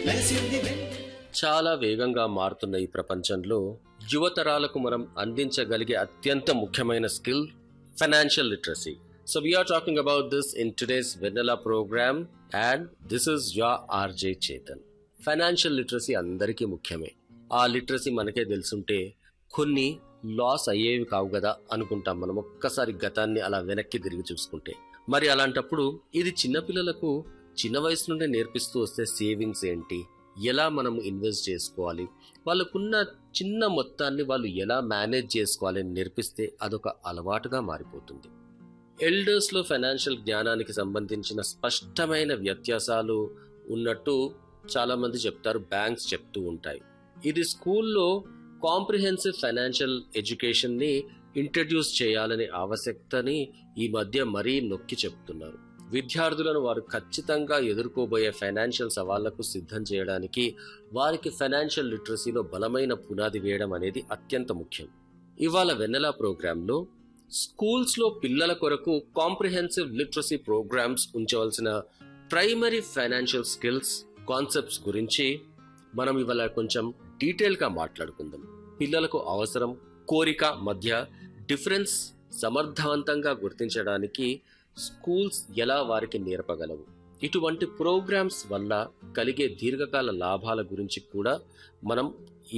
వెలసింది వెన్నెల చాలా వేగంగా మారుతున్న ఈ ప్రపంచంలో యువతరాలకు మనం అందించగలిగే అత్యంత ముఖ్యమైన skill financial literacy so we are talking about this in today's Vennela programme and this is your RJ Chetan financial literacy అందరికీ ముఖ్యమే ఆ లిటరసీ మనకే తెలుసుంటే కొన్ని లాస్ అయ్యేవి కావు కదా అనుకుంటాం మనం ఒక్కసారి గతాన్ని అలా వెనక్కి తిరిగి చూసుకుంటే మరి అలాంటప్పుడు ఇది చిన్నపిల్లలకు చిన్న వయసు నుండే నేర్పిస్తూ వస్తే సేవింగ్స్ ఏంటి ఎలా మనం ఇన్వెస్ట్ చేసుకోవాలి వాళ్ళకున్న చిన్న మొత్తాన్ని వాళ్ళు ఎలా మేనేజ్ చేసుకోవాలి అని నేర్పిస్తే అదొక అలవాటుగా మారిపోతుంది ఎల్డర్స్లో ఫైనాన్షియల్ జ్ఞానానికి సంబంధించిన స్పష్టమైన వ్యత్యాసాలు ఉన్నట్టు చాలామంది చెప్తారు బ్యాంక్స్ చెప్తూ ఉంటాయి ఇది స్కూల్లో కాంప్రిహెన్సివ్ ఫైనాన్షియల్ ఎడ్యుకేషన్ని ఇంట్రడ్యూస్ చేయాలనే ఆవశ్యకతని ఈ మధ్య మరీ నొక్కి చెప్తున్నారు విద్యార్థులను వారు ఖచ్చితంగా ఎదుర్కోబోయే ఫైనాన్షియల్ సవాళ్లకు సిద్ధం చేయడానికి వారికి ఫైనాన్షియల్ లిటరసీలో బలమైన పునాది వేయడం అనేది అత్యంత ముఖ్యం ఇవాళ వెన్నెల ప్రోగ్రాంలో స్కూల్స్లో పిల్లల కొరకు కాంప్రిహెన్సివ్ లిటరసీ ప్రోగ్రామ్స్ ఉంచవలసిన ప్రైమరీ ఫైనాన్షియల్ స్కిల్స్ కాన్సెప్ట్స్ గురించి మనం ఇవాళ కొంచెం డీటెయిల్గా మాట్లాడుకుందాం పిల్లలకు అవసరం కోరిక మధ్య డిఫరెన్స్ సమర్థవంతంగా గుర్తించడానికి స్కూల్స్ ఎలా వారికి నేర్పగలవు ఇటువంటి ప్రోగ్రామ్స్ వల్ల కలిగే దీర్ఘకాల లాభాల గురించి కూడా మనం